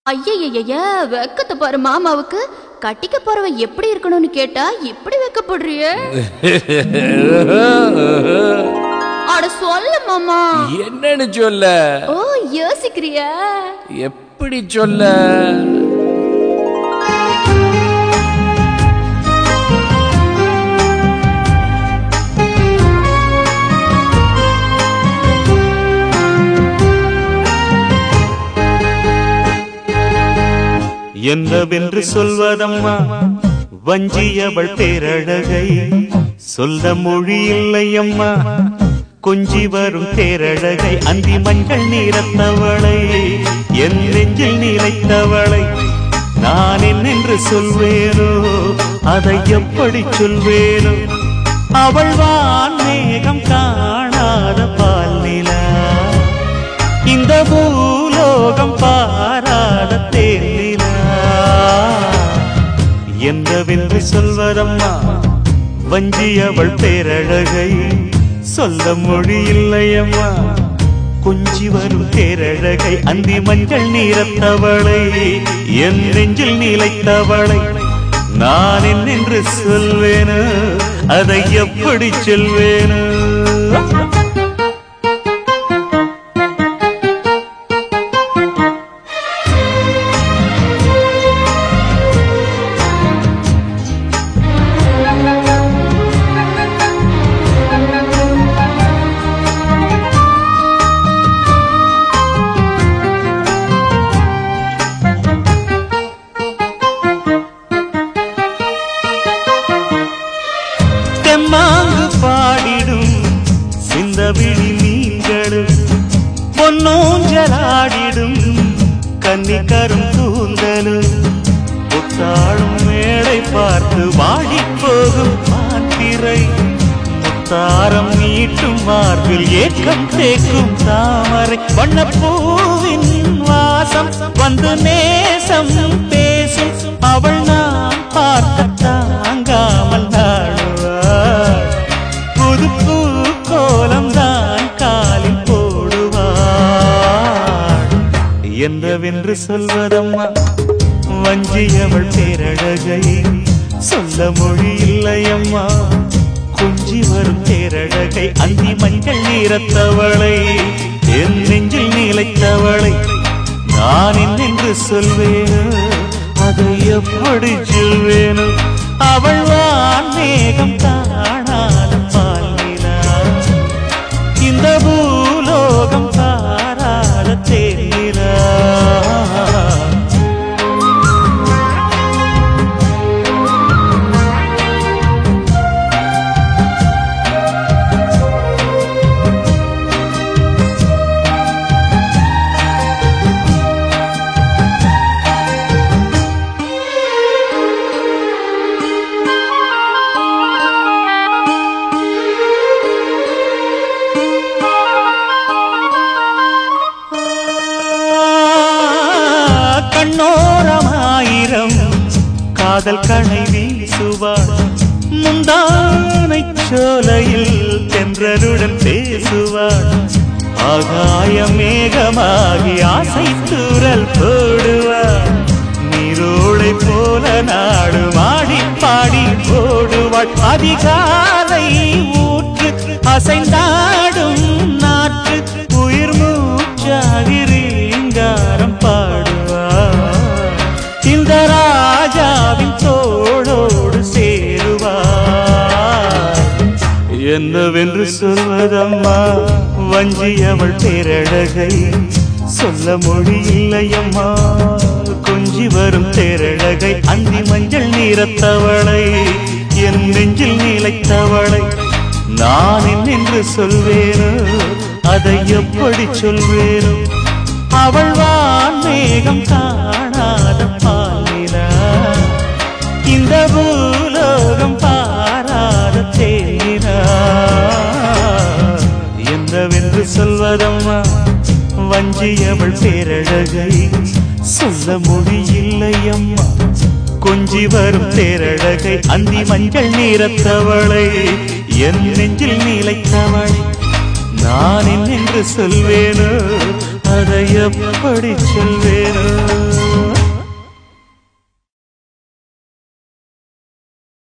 ஐயய்யய்ய வெக்கத்தை பாரு மாமாவுக்கு கட்டிக்க போறவன் எப்படி இருக்கணும்னு கேட்டா இப்படி வெக்கப்படுறிய அட சொல்ல மாமா என்னன்னு சொல்ல ஓ யோசிக்கிறியா எப்படி சொல்ல என்னவென்று சொல்வதம்மா வஞ்சியவள் பேரழகை சொல்ல மொழி இல்லையம்மா கொஞ்சி வரும் தேரழகை அந்தி மஞ்சள் நீரத்தவளை என் நெஞ்சில் நிலைத்தவளை நான் என்னென்று சொல்வேனோ அதை எப்படி சொல்வேனோ அவள் வான் மேகம் காணாத பால் நிலா இந்த பூலோகம் பாராத தேனிலா என்னவென்று சொல்வதம்மா வஞ்சி அவள் பேரழகை சொல்ல மொழி இல்லையம்மா கொஞ்சி வரும் தேரழகை அந்தி மஞ்சள் நீரத்தவளை என் நெஞ்சில் நிலைத்தவளை நான் என்னென்று சொல்வேனோ அதை எப்படி சொல்வேனோ தெம்மாங்கு பாடிடும் சிந்தவிழி மீன்களும் பொன்னூஞ்சலாடிடும் கன்னிக்கரும் கூந்தலும் புத்தாளும் மேடை பார்த்து வாடிப் போகும் மாத்திரை முத்தாரம் நீட்டும் மார்பில் ஏக்கம் தேக்கும் தாமரை வண்ணப்பூவின் வாசம் வந்து நேசம் பேசும் அவள் நான் பார்க்க தாங்காமல் நாடுவாள் புது பூ கோலம் தான் காலில் போடுவாள் என்னவென்று சொல்வதம்மா வஞ்சியவள் பேரழகை சொல்ல மொழி இல்லையம்மா கொஞ்சி வரும் தேரழகை அந்தி மஞ்சள் நீரத்தவளை என் நெஞ்சில் நிலைத்தவளை நான் என்னென்று சொல்வேனோ அதை எப்படி சொல்வேனோ அவள் வான் மேகம் காணாத பால் நிலா இந்த பூலோகம் பாராத தேரா கண்ணோரமாயிரம் காதல் கணை வீசுவாள் முந்தானை சோலையில் தென்றலுடன் பேசுவாள் ஆகாய மேகமாகி ஆசை தூரல் போடுவாள் நீரோளை போல நாடு மாடி பாடி போடுவாள் அதிகாலை ஊற்று அசைந்தாடும் நாற்று உயிர் மூச்சாகி ரீங்காரம் பாடுவார் இந்த ராஜாவின் தோளோடு சேருவார் என்னவென்று சொல்வதம்மா வஞ்சி அவள் பேரழகை சொல்ல மொழி இல்லையம்மா கொஞ்சி வரும் தேரழகை அந்தி மஞ்சள் நீரத்தவளை என் நெஞ்சில் நிலைத்தவளை நான் என்னென்று சொல்வேனோ அதை எப்படி சொல்வேனோ அவள் வான் மேகம் காணாத பாலினா இந்த பூலோகம் பாராத தேனா என்னவென்று சொல்வதம்மா வஞ்சியவள் பேரழகை சொல்ல மொழியில்லையம்மா கொஞ்சி வரும் தேரழகை அந்தி மஞ்சள் நீரத்தவளை என் நெஞ்சில் நிலைத்தவளை நான் என்னென்று சொல்வேனோ அதை எப்படி சொல்வேனோ